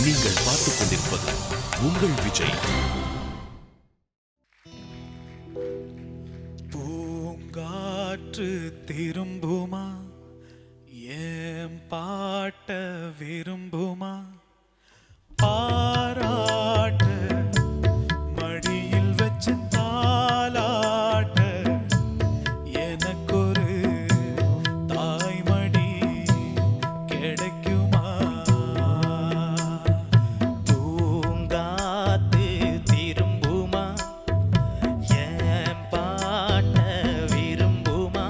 நீங்கள் பார்த்துக் கொண்டிருப்பது உங்கள் விஜய் பூங்காற்று திரும்புமா ஏன் பாட்ட விரும்புமா பாராட்ட மடியில் வச்சு தாலாட்ட எனக்கொரு தாய்மடி கிடைக்குமா பூங்காத்து திரும்புமா ஏன் பாட்ட விரும்புமா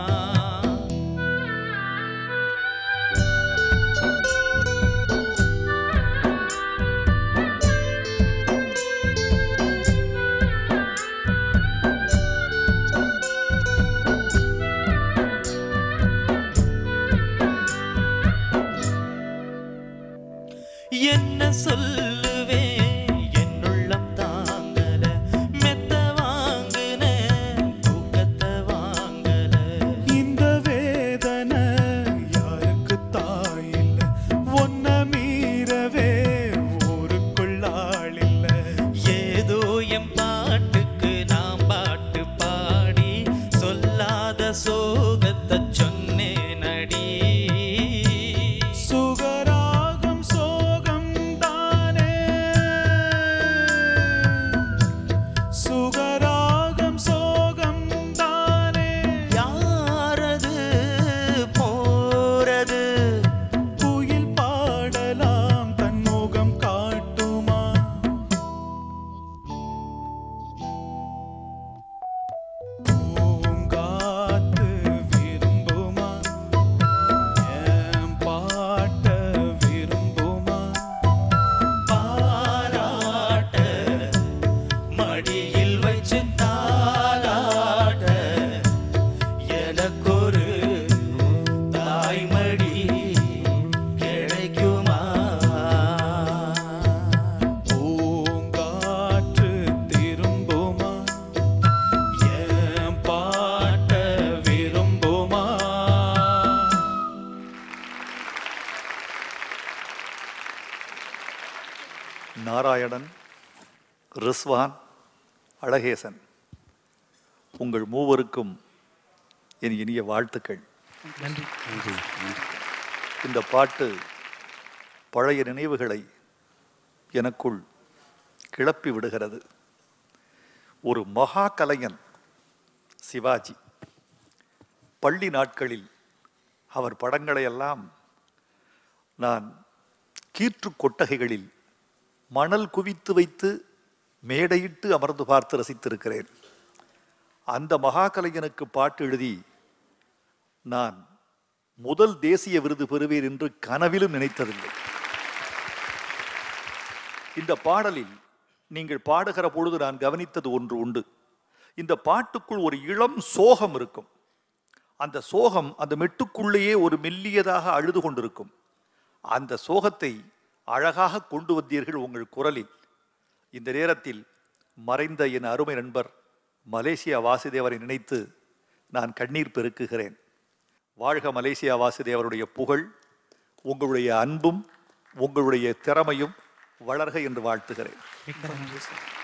என்ன சொல்லுவேன் என்னுள்ளம் தாங்கல மெத்த வாங்குன தூக்கத்தை வாங்கல இந்த வேதனை யாருக்கு தாயில்ல ஒன்ன மீறவே ஊருக்குள்ளாள் இல்ல ஏதோ என் பாட்டுக்கு நான் பாட்டு பாடி சொல்லாத சோகத்தை சொன்னேன் அடி சுகராகம் சோகம் தானே சுகராகம் சோகம் தானே யாரது போறது குயில் பாடலாம் தன் முகம் காட்டுமா பூங்காத்து விரும்புமா ஏன் பாட்ட விரும்புமா பாராட்ட மடியில் வச்சு தாராட்ட எனக்கொரு தாய்மடி கிடைக்குமா பூங்காற்று திரும்புமா ஏன் பாட்ட விரும்புமா நாராயணன் ரிஸ்வான் அழகேசன் உங்கள் மூவருக்கும் என் இனிய வாழ்த்துக்கள் இந்த பாட்டு பழைய நினைவுகளை எனக்குள் கிளப்பி விடுகிறது ஒரு மகா கலைஞன் சிவாஜி பள்ளி நாட்களில் அவர் படங்களை எல்லாம் நான் கீற்று கொட்டகைகளில் மணல் குவித்து வைத்து மேடையிட்டு அமர்ந்து பார்த்து ரசித்திருக்கிறேன் அந்த மகா கலைஞனுக்கு பாட்டு எழுதி நான் முதல் தேசிய விருது பெறுவேன் என்று கனவிலும் நினைத்ததில்லை இந்த பாடலில் நீங்கள் பாடுகிற பொழுது நான் கவனித்தது ஒன்று உண்டு இந்த பாட்டுக்குள் ஒரு இளம் சோகம் இருக்கும் அந்த சோகம் அந்த மெட்டுக்குள்ளேயே ஒரு மெல்லியதாக அழுது கொண்டிருக்கும் அந்த சோகத்தை அழகாக கொண்டு வந்தீர்கள் உங்கள் குரலில் இந்த நேரத்தில் மறைந்த என் அருமை நண்பர் மலேசியா வாசுதேவரை நினைத்து நான் கண்ணீர் பெருக்குகிறேன் வாழ்க மலேசியா வாசுதேவருடைய புகழ் உங்களுடைய அன்பும் உங்களுடைய திறமையும் வளர்க என்று வாழ்த்துகிறேன் மிக்க நன்றி சார்